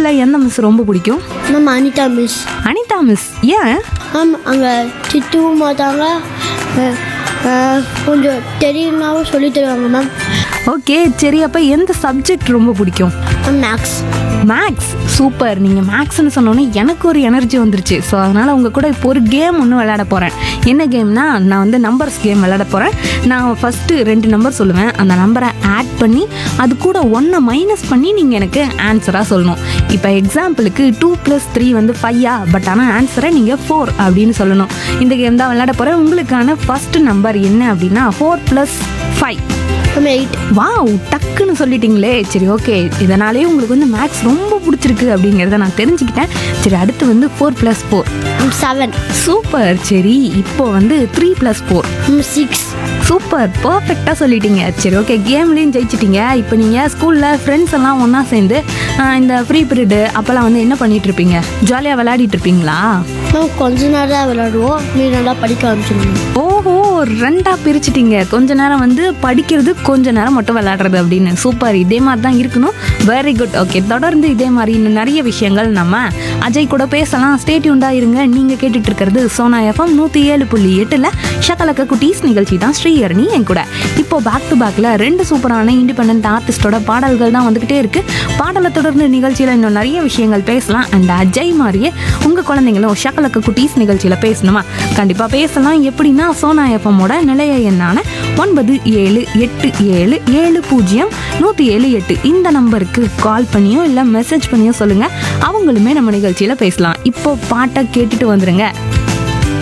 ஸ்கூலில் எந்த மிஸ் ரொம்ப பிடிக்கும் ma'am Anitha miss Anitha miss ஏன் மேம் அங்கே திட்டவும் மாட்டாங்க அஹ், அஹ், கொஞ்சம் தெரியும்னாவும் சொல்லி தருவாங்க மேம் ஓகே சரி அப்போ எந்த சப்ஜெக்ட் ரொம்ப பிடிக்கும் மேம் மேக்ஸ் மேக்ஸ் சூப்பர் நீங்கள் மேக்ஸ்னு சொன்னோன்னே எனக்கு ஒரு எனர்ஜி வந்துருச்சு ஸோ அதனால் உங்கள் கூட இப்போ ஒரு கேம் ஒன்று விளையாட போகிறேன் என்ன கேம்னா நான் வந்து நம்பர்ஸ் கேம் விளையாட போகிறேன் நான் ஃபஸ்ட்டு ரெண்டு நம்பர் சொல்லுவேன் அந்த நம்பரை ஆட் பண்ணி அது கூட ஒன்றை மைனஸ் பண்ணி நீங்கள் எனக்கு ஆன்சராக சொல்லணும் இப்போ எக்ஸாம்பிளுக்கு டூ ப்ளஸ் த்ரீ வந்து ஃபையா பட் ஆனால் ஆன்சரை நீங்கள் ஃபோர் அப்படின்னு சொல்லணும் இந்த கேம் தான் விளையாட போகிறேன் உங்களுக்கான ஃபஸ்ட்டு நம்பர் என்ன அப்படின்னா four plus five ma'am eight wow டக்குன்னு சொல்லிட்டீங்களே சரி ஓகே இதனாலே உங்களுக்கு வந்து மேக்ஸ் ரொம்ப பிடிச்சிருக்கு அப்படிங்கிறத நான் தெரிஞ்சுக்கிட்டேன் சரி அடுத்து வந்து four plus four ma'am seven super சரி இப்போ வந்து three plus four ma'am six super பர்ஃபெக்டாக சொல்லிட்டீங்க சரி ஓகே கேம்லேயும் ஜெயிச்சிட்டீங்க இப்போ நீங்கள் ஸ்கூலில் ஃப்ரெண்ட்ஸ் எல்லாம் ஒன்றா சேர்ந்து ஆஹ், இந்த ஃப்ரீ பீரியடு அப்போல்லாம் வந்து என்ன பண்ணிட்டு இருப்பீங்க ஜாலியாக விளையாடிட்டு இருப்பீங்களா மேம் கொஞ்ச நேரம் தான் விளையாடுவோம் நீ நல்லா படிக்க ஆரம்பிச்சிடுங்க ஓஹோ ரெண்டா பிரிச்சிட்டீங்க கொஞ்ச நேரம் வந்து படிக்கிறது கொஞ்ச நேரம் மட்டும் விளையாடுறது அப்படின்னு சூப்பர் இதே மாதிரி தான் இருக்கணும் வெரி குட் ஓகே தொடர்ந்து இதே மாதிரி இன்னும் நிறைய விஷயங்கள் நம்ம அஜய் கூட பேசலாம் ஸ்டேட்யூண்டா இருங்க நீங்க கேட்டுட்டு இருக்கிறது சோனா எஃப்எம் நூத்தி ஏழு புள்ளி எட்டுல ஷகலக்க குட்டீஸ் நிகழ்ச்சி தான் ஸ்ரீஹரணி என் கூட இப்போ பேக் டு பேக்ல ரெண்டு சூப்பரான இண்டிபெண்ட் ஆர்டிஸ்டோட பாடல்கள் தான் வந்துகிட்டே இருக்கு பாடலை தொடர்ந்து நிகழ்ச்சியில இன்னும் நிறைய விஷயங்கள் பேசலாம் அண்ட் அஜய் மாதிரியே உங்க குழந்தைங்களும் ஷகலக்க குட்டீஸ் நிகழ்ச்சியில பேசணுமா கண்டிப்பா பேசலாம் எப்படின்னா சோனா எஃப்எம்மோட நிலைய எண்ணான ஒன்பது ஏழு எட்டு ஏழு ஏழு பூஜ்ஜியம் நூற்றி ஏழு எட்டு இந்த நம்பருக்கு கால் பண்ணியோ இல்லை மெசேஜ் பண்ணியோ சொல்லுங்க அவங்களுமே நம்ம நிகழ்ச்சியில பேசலாம் இப்போ பாட்டை கேட்டுட்டு வந்துருங்க